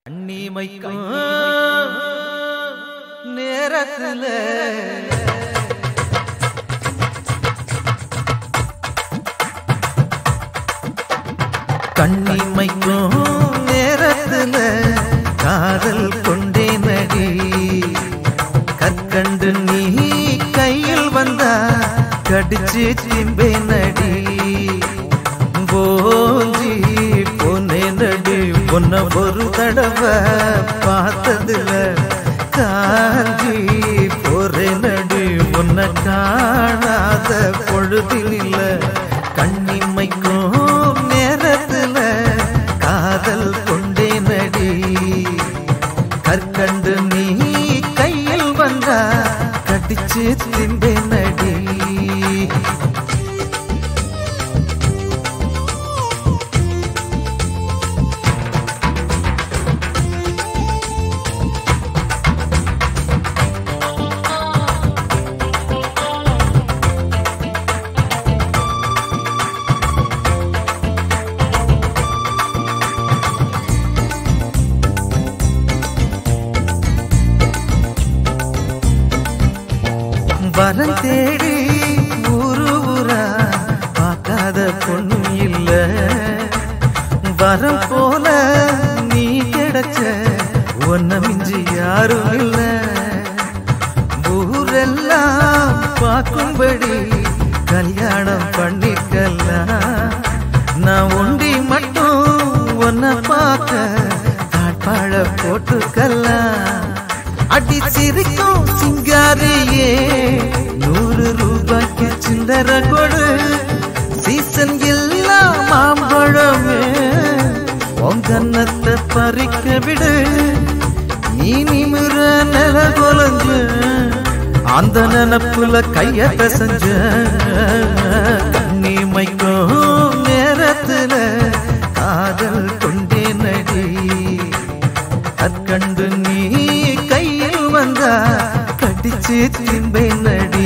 கண்ணிமைக்கும் நேரத்துல கண்ணிமைக்கும் நேரத்துல காதல் கொண்டே நடி கற்கண்டு நீ கையில் வந்தா கடிச்சு திம்பே நடி போஞ்சி பொன்னே நடி பொன்ன ஒரு தடவை பார்த்ததுல காஞ்சி போரே நடி உன்ன காணாத பொழுதினில்ல கண்ணிமைக்கும் நேரத்துல காதல் கொண்டே நடி கற்கண்டு நீ கையில் வந்தா கடிச்சு திம்பே நடி வரம் தேடி ஊரு ஊரா பார்க்காத பொண்ணு இல்ல வரம் போல நீ கிடைச்ச ஒன்ன மிஞ்சி யாரும் இல்ல ஊரெல்லாம் பார்க்கும்படி கல்யாணம் பண்ணிக்கலாம் நான் ஒண்டி மட்டும் ஒன்ன பார்க்க காட்பாழ போட்டுக்கலாம் அடி சிரிக்கும் சிங்காரியே நூறு ரூபாய்க்கு சில்லற கொடு சீசன் எல்லாம் மாம்பழமே பொங்கன்னத்தை பறிக்க விடு நீ நிமிர நில கொலஞ்சு அந்த நினப்புல கைய பிசைஞ்ச கண்ணி மைக்கும் நேரத்துல காதல் கொண்டே நடி கற்கண்டு நீ கையில் வந்தா கடிச்சு திம்பை நடி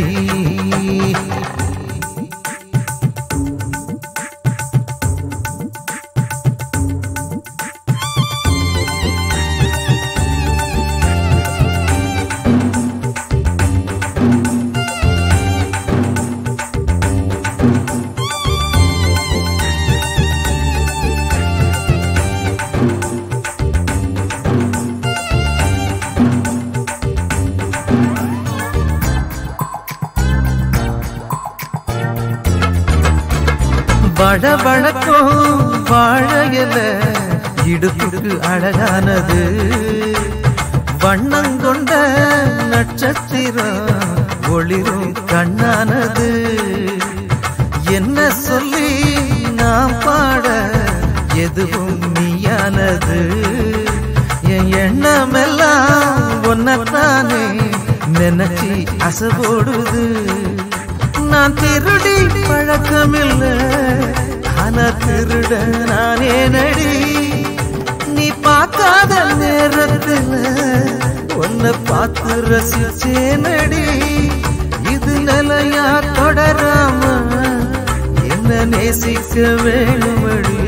வழவழக்கும் வாழையில இடுப்புக்கு அழகானது வண்ணங்கொண்ட நட்சத்திரம் ஒளிரும் கண்ணானது என்ன சொல்லி நாம் பாட எதுவும் நீயானது என் எண்ணமெல்லாம் ஒன்னத்தானே நினைச்சி அசைபோடுது நான் திருடி பழக்கமில்ல ஆனா திருட நானே நடி நீ பார்க்காத நேரத்துல உன்னை பார்த்து ரசிச்சே நடி இது நிலையா தொடராம என்ன நேசிக்க வேணுமடி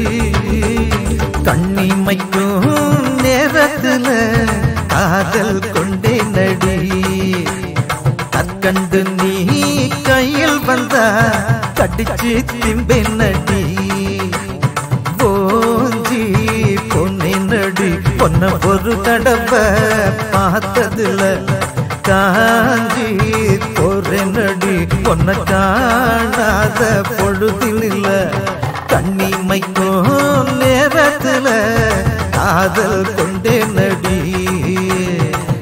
கண்ணிமைக்கும் நேரத்துல காதல் கொண்டே நடி கற்கண்டு நீ கையில் வந்தா கடிச்சு திம்பே நடி போஞ்சி பொன்னே நடி பொன்ன ஒரு தடவை பார்த்ததுல காஞ்சி போறே நடி பொன்ன காணாத பொழுதில் இல்ல கண்ணி மைக்கும் நேரத்துல காதல் கொண்டே நடி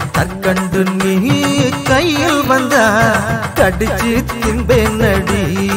கற்கண்டு நீ கையில் வந்தா கடிச்சு திம்பே நடி